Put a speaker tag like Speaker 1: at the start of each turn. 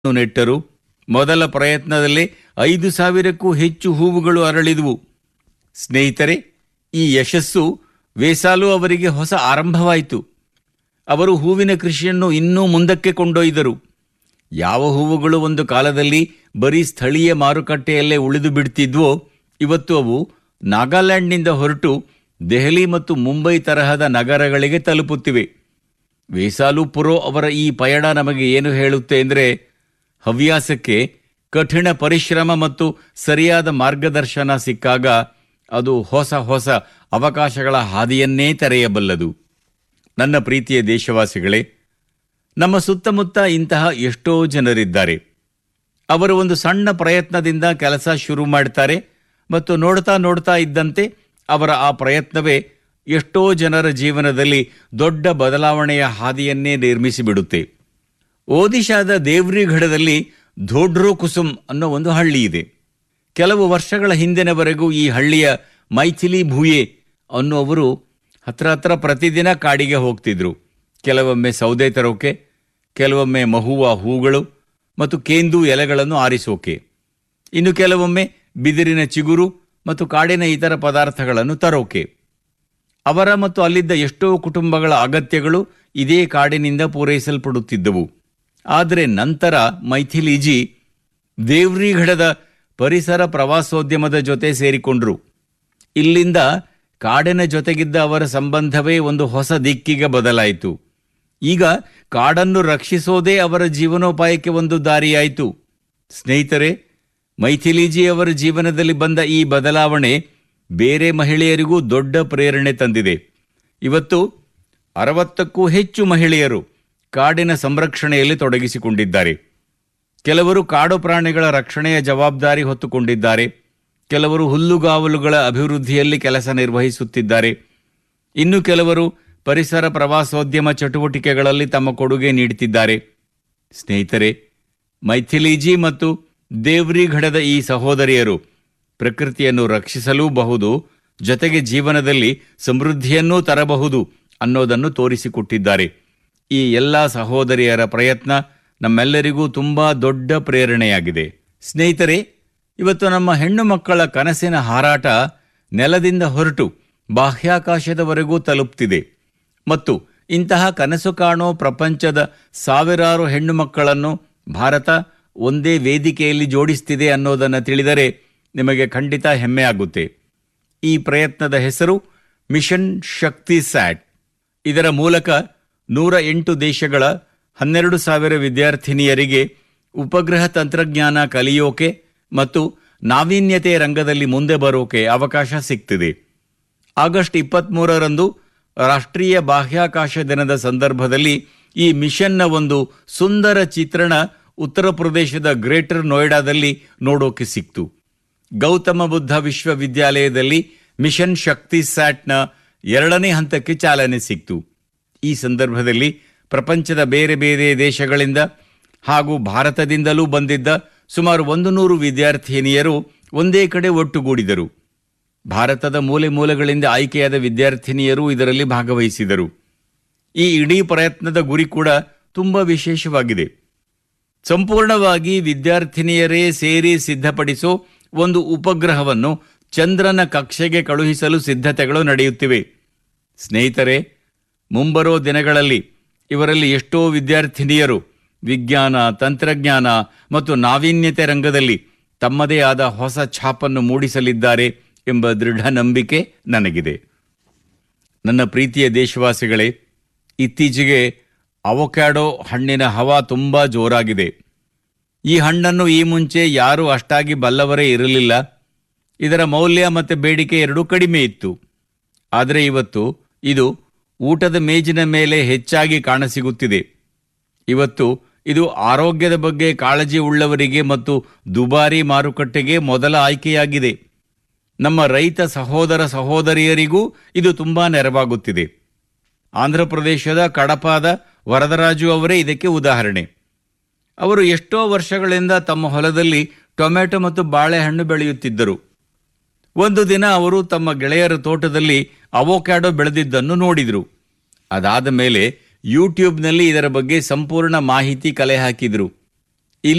Speaker 1: ಗಿಡಗಳನ್ನು ನೆಟ್ಟರು ಮೊದಲ ಪ್ರಯತ್ನದಲ್ಲೇ ಐದು ಸಾವಿರಕ್ಕೂ ಹೆಚ್ಚು ಹೂವುಗಳು ಅರಳಿದುವು ಸ್ನೇಹಿತರೆ ಈ ಯಶಸ್ಸು ವೇಸಾಲು ಅವರಿಗೆ ಹೊಸ ಆರಂಭವಾಯಿತು ಅವರು ಹೂವಿನ ಕೃಷಿಯನ್ನು ಇನ್ನೂ ಮುಂದಕ್ಕೆ ಕೊಂಡೊಯ್ದರು ಯಾವ ಹೂವುಗಳು ಒಂದು ಕಾಲದಲ್ಲಿ ಬರೀ ಸ್ಥಳೀಯ ಮಾರುಕಟ್ಟೆಯಲ್ಲೇ ಉಳಿದು ಬಿಡ್ತಿದ್ವೋ ಇವತ್ತು ಅವು ನಾಗಾಲ್ಯಾಂಡ್ನಿಂದ ಹೊರಟು ದೆಹಲಿ ಮತ್ತು ಮುಂಬೈ ತರಹದ ನಗರಗಳಿಗೆ ತಲುಪುತ್ತಿವೆ ವೇಸಾಲು ಪುರೋ ಅವರ ಈ ಪಯಣ ನಮಗೆ ಏನು ಹೇಳುತ್ತೆ ಅಂದರೆ ಹವ್ಯಾಸಕ್ಕೆ ಕಠಿಣ ಪರಿಶ್ರಮ ಮತ್ತು ಸರಿಯಾದ ಮಾರ್ಗದರ್ಶನ ಸಿಕ್ಕಾಗ ಅದು ಹೊಸ ಹೊಸ ಅವಕಾಶಗಳ ಹಾದಿಯನ್ನೇ ತೆರೆಯಬಲ್ಲದು ನನ್ನ ಪ್ರೀತಿಯ ದೇಶವಾಸಿಗಳೇ ನಮ್ಮ ಸುತ್ತಮುತ್ತ ಇಂತಹ ಎಷ್ಟೋ ಜನರಿದ್ದಾರೆ ಅವರು ಒಂದು ಸಣ್ಣ ಪ್ರಯತ್ನದಿಂದ ಕೆಲಸ ಶುರು ಮಾಡ್ತಾರೆ ಮತ್ತು ನೋಡ್ತಾ ನೋಡ್ತಾ ಇದ್ದಂತೆ ಅವರ ಆ ಪ್ರಯತ್ನವೇ ಎಷ್ಟೋ ಜನರ ಜೀವನದಲ್ಲಿ ದೊಡ್ಡ ಬದಲಾವಣೆಯ ಹಾದಿಯನ್ನೇ ನಿರ್ಮಿಸಿಬಿಡುತ್ತೆ ಒಡಿಶಾದ ದೇವ್ರಿಘಡದಲ್ಲಿ ಧೋಡ್ರೋ ಕುಸುಮ್ ಅನ್ನೋ ಒಂದು ಹಳ್ಳಿ ಇದೆ ಕೆಲವು ವರ್ಷಗಳ ಹಿಂದಿನವರೆಗೂ ಈ ಹಳ್ಳಿಯ ಮೈಥಿಲಿ ಭೂಯೆ ಅನ್ನುವರು ಹತ್ರ ಹತ್ರ ಪ್ರತಿದಿನ ಕಾಡಿಗೆ ಹೋಗ್ತಿದ್ರು ಕೆಲವೊಮ್ಮೆ ಸೌದೆ ತರೋಕೆ ಕೆಲವೊಮ್ಮೆ ಮಹುವ ಹೂಗಳು ಮತ್ತು ಕೇಂದು ಎಲೆಗಳನ್ನು ಆರಿಸೋಕೆ ಇನ್ನು ಕೆಲವೊಮ್ಮೆ ಬಿದಿರಿನ ಚಿಗುರು ಮತ್ತು ಕಾಡಿನ ಇತರ ಪದಾರ್ಥಗಳನ್ನು ತರೋಕೆ ಅವರ ಮತ್ತು ಅಲ್ಲಿದ್ದ ಎಷ್ಟೋ ಕುಟುಂಬಗಳ ಅಗತ್ಯಗಳು ಇದೇ ಕಾಡಿನಿಂದ ಪೂರೈಸಲ್ಪಡುತ್ತಿದ್ದವು ಆದರೆ ನಂತರ ಮೈಥಿಲಿಜಿ ದೇವ್ರಿಘಡದ ಪರಿಸರ ಪ್ರವಾಸೋದ್ಯಮದ ಜೊತೆ ಸೇರಿಕೊಂಡ್ರು ಇಲ್ಲಿಂದ ಕಾಡಿನ ಜೊತೆಗಿದ್ದ ಅವರ ಸಂಬಂಧವೇ ಒಂದು ಹೊಸ ದಿಕ್ಕಿಗೆ ಬದಲಾಯಿತು ಈಗ ಕಾಡನ್ನು ರಕ್ಷಿಸೋದೇ ಅವರ ಜೀವನೋಪಾಯಕ್ಕೆ ಒಂದು ದಾರಿಯಾಯಿತು ಸ್ನೇಹಿತರೆ ಮೈಥಿಲಿಜಿ ಅವರ ಜೀವನದಲ್ಲಿ ಬಂದ ಈ ಬದಲಾವಣೆ ಬೇರೆ ಮಹಿಳೆಯರಿಗೂ ದೊಡ್ಡ ಪ್ರೇರಣೆ ತಂದಿದೆ ಇವತ್ತು ಅರವತ್ತಕ್ಕೂ ಹೆಚ್ಚು ಮಹಿಳೆಯರು ಕಾಡಿನ ಸಂರಕ್ಷಣೆಯಲ್ಲಿ ತೊಡಗಿಸಿಕೊಂಡಿದ್ದಾರೆ ಕೆಲವರು ಕಾಡು ಪ್ರಾಣಿಗಳ ರಕ್ಷಣೆಯ ಜವಾಬ್ದಾರಿ ಹೊತ್ತುಕೊಂಡಿದ್ದಾರೆ ಕೆಲವರು ಹುಲ್ಲುಗಾವಲುಗಳ ಅಭಿವೃದ್ಧಿಯಲ್ಲಿ ಕೆಲಸ ನಿರ್ವಹಿಸುತ್ತಿದ್ದಾರೆ ಇನ್ನು ಕೆಲವರು ಪರಿಸರ ಪ್ರವಾಸೋದ್ಯಮ ಚಟುವಟಿಕೆಗಳಲ್ಲಿ ತಮ್ಮ ಕೊಡುಗೆ ನೀಡುತ್ತಿದ್ದಾರೆ ಸ್ನೇಹಿತರೆ ಮೈಥಿಲಿಜಿ ಮತ್ತು ದೇವ್ರಿಘಡದ ಈ ಸಹೋದರಿಯರು ಪ್ರಕೃತಿಯನ್ನು ರಕ್ಷಿಸಲೂಬಹುದು ಜೊತೆಗೆ ಜೀವನದಲ್ಲಿ ಸಮೃದ್ಧಿಯನ್ನೂ ತರಬಹುದು ಅನ್ನೋದನ್ನು ತೋರಿಸಿಕೊಟ್ಟಿದ್ದಾರೆ ಈ ಎಲ್ಲ ಸಹೋದರಿಯರ ಪ್ರಯತ್ನ ನಮ್ಮೆಲ್ಲರಿಗೂ ತುಂಬಾ ದೊಡ್ಡ ಪ್ರೇರಣೆಯಾಗಿದೆ ಸ್ನೇಹಿತರೆ ಇವತ್ತು ನಮ್ಮ ಹೆಣ್ಣು ಮಕ್ಕಳ ಕನಸಿನ ಹಾರಾಟ ನೆಲದಿಂದ ಹೊರಟು ಬಾಹ್ಯಾಕಾಶದವರೆಗೂ ತಲುಪ್ತಿದೆ ಮತ್ತು ಇಂತಹ ಕನಸು ಕಾಣೋ ಪ್ರಪಂಚದ ಸಾವಿರಾರು ಹೆಣ್ಣು ಮಕ್ಕಳನ್ನು ಭಾರತ ಒಂದೇ ವೇದಿಕೆಯಲ್ಲಿ ಜೋಡಿಸ್ತಿದೆ ಅನ್ನೋದನ್ನು ತಿಳಿದರೆ ನಿಮಗೆ ಖಂಡಿತ ಹೆಮ್ಮೆ ಆಗುತ್ತೆ ಈ ಪ್ರಯತ್ನದ ಹೆಸರು ಮಿಷನ್ ಶಕ್ತಿ ಸ್ಯಾಟ್ ಇದರ ಮೂಲಕ ನೂರ ಎಂಟು ದೇಶಗಳ ಹನ್ನೆರಡು ಸಾವಿರ ವಿದ್ಯಾರ್ಥಿನಿಯರಿಗೆ ಉಪಗ್ರಹ ತಂತ್ರಜ್ಞಾನ ಕಲಿಯೋಕೆ ಮತ್ತು ನಾವೀನ್ಯತೆ ರಂಗದಲ್ಲಿ ಮುಂದೆ ಬರೋಕೆ ಅವಕಾಶ ಸಿಗ್ತಿದೆ ಆಗಸ್ಟ್ ಇಪ್ಪತ್ತ್ಮೂರರಂದು ರಾಷ್ಟ್ರೀಯ ಬಾಹ್ಯಾಕಾಶ ದಿನದ ಸಂದರ್ಭದಲ್ಲಿ ಈ ಮಿಷನ್ನ ಒಂದು ಸುಂದರ ಚಿತ್ರಣ ಉತ್ತರ ಪ್ರದೇಶದ ಗ್ರೇಟರ್ ನೋಯ್ಡಾದಲ್ಲಿ ನೋಡೋಕೆ ಸಿಕ್ತು ಗೌತಮ ಬುದ್ಧ ವಿಶ್ವವಿದ್ಯಾಲಯದಲ್ಲಿ ಮಿಷನ್ ಶಕ್ತಿ ಸ್ಯಾಟ್ನ ಎರಡನೇ ಹಂತಕ್ಕೆ ಚಾಲನೆ ಸಿಕ್ತು ಈ ಸಂದರ್ಭದಲ್ಲಿ ಪ್ರಪಂಚದ ಬೇರೆ ಬೇರೆ ದೇಶಗಳಿಂದ ಹಾಗೂ ಭಾರತದಿಂದಲೂ ಬಂದಿದ್ದ ಸುಮಾರು ಒಂದು ನೂರು ವಿದ್ಯಾರ್ಥಿನಿಯರು ಒಂದೇ ಕಡೆ ಒಟ್ಟುಗೂಡಿದರು ಭಾರತದ ಮೂಲೆ ಮೂಲೆಗಳಿಂದ ಆಯ್ಕೆಯಾದ ವಿದ್ಯಾರ್ಥಿನಿಯರು ಇದರಲ್ಲಿ ಭಾಗವಹಿಸಿದರು ಈ ಇಡೀ ಪ್ರಯತ್ನದ ಗುರಿ ಕೂಡ ತುಂಬ ವಿಶೇಷವಾಗಿದೆ ಸಂಪೂರ್ಣವಾಗಿ ವಿದ್ಯಾರ್ಥಿನಿಯರೇ ಸೇರಿ ಸಿದ್ಧಪಡಿಸೋ ಒಂದು ಉಪಗ್ರಹವನ್ನು ಚಂದ್ರನ ಕಕ್ಷೆಗೆ ಕಳುಹಿಸಲು ಸಿದ್ಧತೆಗಳು ನಡೆಯುತ್ತಿವೆ ಸ್ನೇಹಿತರೆ ಮುಂಬರೋ ದಿನಗಳಲ್ಲಿ ಇವರಲ್ಲಿ ಎಷ್ಟೋ ವಿದ್ಯಾರ್ಥಿನಿಯರು ವಿಜ್ಞಾನ ತಂತ್ರಜ್ಞಾನ ಮತ್ತು ನಾವೀನ್ಯತೆ ರಂಗದಲ್ಲಿ ತಮ್ಮದೇ ಆದ ಹೊಸ ಛಾಪನ್ನು ಮೂಡಿಸಲಿದ್ದಾರೆ ಎಂಬ ದೃಢ ನಂಬಿಕೆ ನನಗಿದೆ ನನ್ನ ಪ್ರೀತಿಯ ದೇಶವಾಸಿಗಳೇ ಇತ್ತೀಚೆಗೆ ಅವಕ್ಯಾಡೋ ಹಣ್ಣಿನ ಹವಾ ತುಂಬ ಜೋರಾಗಿದೆ ಈ ಹಣ್ಣನ್ನು ಈ ಮುಂಚೆ ಯಾರೂ ಅಷ್ಟಾಗಿ ಬಲ್ಲವರೇ ಇರಲಿಲ್ಲ ಇದರ ಮೌಲ್ಯ ಮತ್ತು ಬೇಡಿಕೆ ಎರಡೂ ಕಡಿಮೆ ಇತ್ತು ಆದರೆ ಇವತ್ತು ಇದು ಊಟದ ಮೇಜಿನ ಮೇಲೆ ಹೆಚ್ಚಾಗಿ ಕಾಣಸಿಗುತ್ತಿದೆ ಇವತ್ತು ಇದು ಆರೋಗ್ಯದ ಬಗ್ಗೆ ಕಾಳಜಿ ಉಳ್ಳವರಿಗೆ ಮತ್ತು ದುಬಾರಿ ಮಾರುಕಟ್ಟೆಗೆ ಮೊದಲ ಆಯ್ಕೆಯಾಗಿದೆ ನಮ್ಮ ರೈತ ಸಹೋದರ ಸಹೋದರಿಯರಿಗೂ ಇದು ತುಂಬಾ ನೆರವಾಗುತ್ತಿದೆ ಆಂಧ್ರಪ್ರದೇಶದ ಕಡಪಾದ ವರದರಾಜು ಅವರೇ ಇದಕ್ಕೆ ಉದಾಹರಣೆ ಅವರು ಎಷ್ಟೋ ವರ್ಷಗಳಿಂದ ತಮ್ಮ ಹೊಲದಲ್ಲಿ ಟೊಮೆಟೊ ಮತ್ತು ಬಾಳೆಹಣ್ಣು ಬೆಳೆಯುತ್ತಿದ್ದರು ಒಂದು ದಿನ ಅವರು ತಮ್ಮ ಗೆಳೆಯರ ತೋಟದಲ್ಲಿ ಅವೋಕ್ಯಾಡೋ ಬೆಳೆದಿದ್ದನ್ನು ನೋಡಿದರು ಅದಾದ ಮೇಲೆ ಯೂಟ್ಯೂಬ್ನಲ್ಲಿ ಇದರ ಬಗ್ಗೆ ಸಂಪೂರ್ಣ ಮಾಹಿತಿ ಕಲೆ ಹಾಕಿದರು